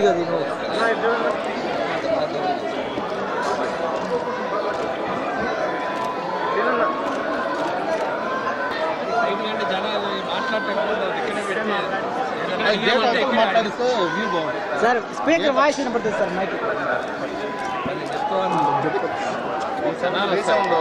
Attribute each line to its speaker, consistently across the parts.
Speaker 1: పూర్తిగా తిను
Speaker 2: ఎందుకంటే జనాలు మాట్లాడటం ఇక్కడే పెట్టి
Speaker 1: మాట్లాడిస్తే వ్యూ బాగుంటుంది
Speaker 3: సార్ స్పీకర్ వాయిస్ వినపడుతుంది సార్ మైక్
Speaker 2: జనాలు వస్తారు.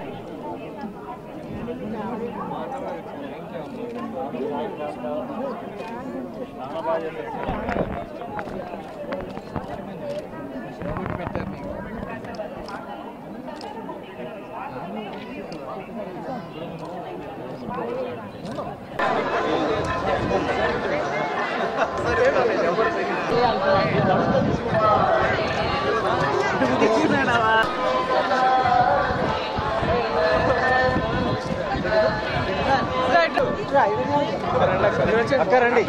Speaker 3: అక్క రండి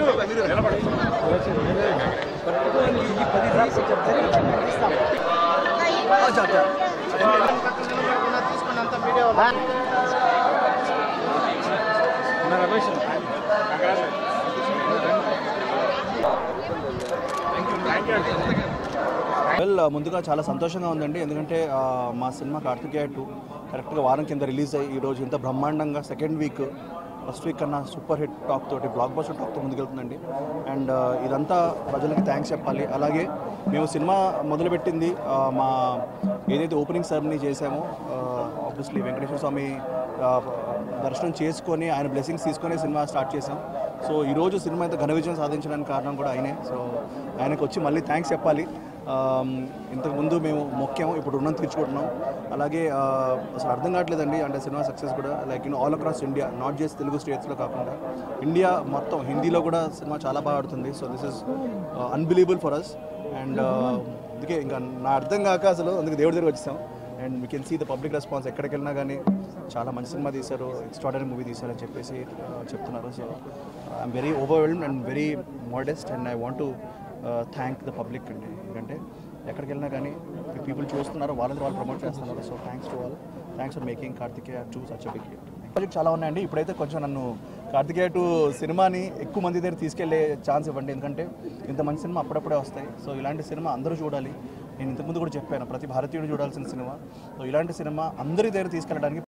Speaker 4: వెల్ ముందుగా చాలా సంతోషంగా ఉందండి ఎందుకంటే ఆ, మా సినిమా కార్తికేయ టూ కరెక్ట్గా వారం కింద రిలీజ్ అయ్యి ఈరోజు ఇంత బ్రహ్మాండంగా సెకండ్ వీక్ ఫస్ట్ వీక్ కన్నా సూపర్ హిట్ టాక్ తోటి బ్లాక్ బస్టర్ టాక్తో ముందుకెళ్తుందండి అండ్ ఇదంతా ప్రజలకి థ్యాంక్స్ చెప్పాలి అలాగే మేము సినిమా మొదలుపెట్టింది ఆ, మా ఏదైతే ఓపెనింగ్ సెరమనీ చేశామో ఆబ్వియస్లీ వెంకటేశ్వర స్వామి ఆ, దర్శనం చేసుకొని ఆయన బ్లెస్సింగ్స్ తీసుకొని సినిమా స్టార్ట్ చేసాం సో ఈరోజు సినిమా ఇంత ఘన విజయం సాధించడానికి కారణం కూడా ఆయనే సో ఆయనకు వచ్చి మళ్ళీ థ్యాంక్స్ చెప్పాలి ఆమ్, ఇంతకుముందు మేము మొక్కాం ఇప్పుడు రుణం తీర్చుకుంటున్నాం అలాగే ఆ, అసలు అర్థం కావట్లేదండి అంటే సినిమా సక్సెస్ కూడా like in all across India not just Telugu స్టేట్స్లో కాకుండా ఇండియా మొత్తం హిందీలో కూడా సినిమా చాలా బాగా ఆడుతుంది so this is unbelievable for us and అందుకే ఇంకా నా అర్థం కాక అసలు అందుకే దేవుడి దగ్గర వచ్చేసాం and we can see the public response ఎక్కడికి వెళ్ళినా కానీ చాలా మంచి సినిమా తీశారు ఎక్స్ట్రాడనరీ మూవీ తీశారని చెప్పేసి ఆ, చెప్తున్నారు so I'm very overwhelm and very modest and I want to thank the public అండి ఎందుకంటే ఎక్కడికి వెళ్ళినా కానీ పీపుల్ చూస్తున్నారు వాళ్ళని వాళ్ళు ప్రమోట్ చేస్తున్నారు so thanks to all thanks for making Karthikeya two such big project చాలా ఉన్నాయండి ఇప్పుడైతే కొంచెం నన్ను కార్తికేయ టూ సినిమాని ఎక్కువ మంది దగ్గర తీసుకెళ్లే ఛాన్స్ ఇవ్వండి ఎందుకంటే ఇంత మంచి సినిమా అప్పుడప్పుడే వస్తాయి సో ఇలాంటి సినిమా అందరూ చూడాలి నేను ఇంతకుముందు కూడా చెప్పాను ప్రతి భారతీయుడు చూడాల్సిన సినిమా సో ఇలాంటి సినిమా అందరి దగ్గర తీసుకెళ్ళడానికి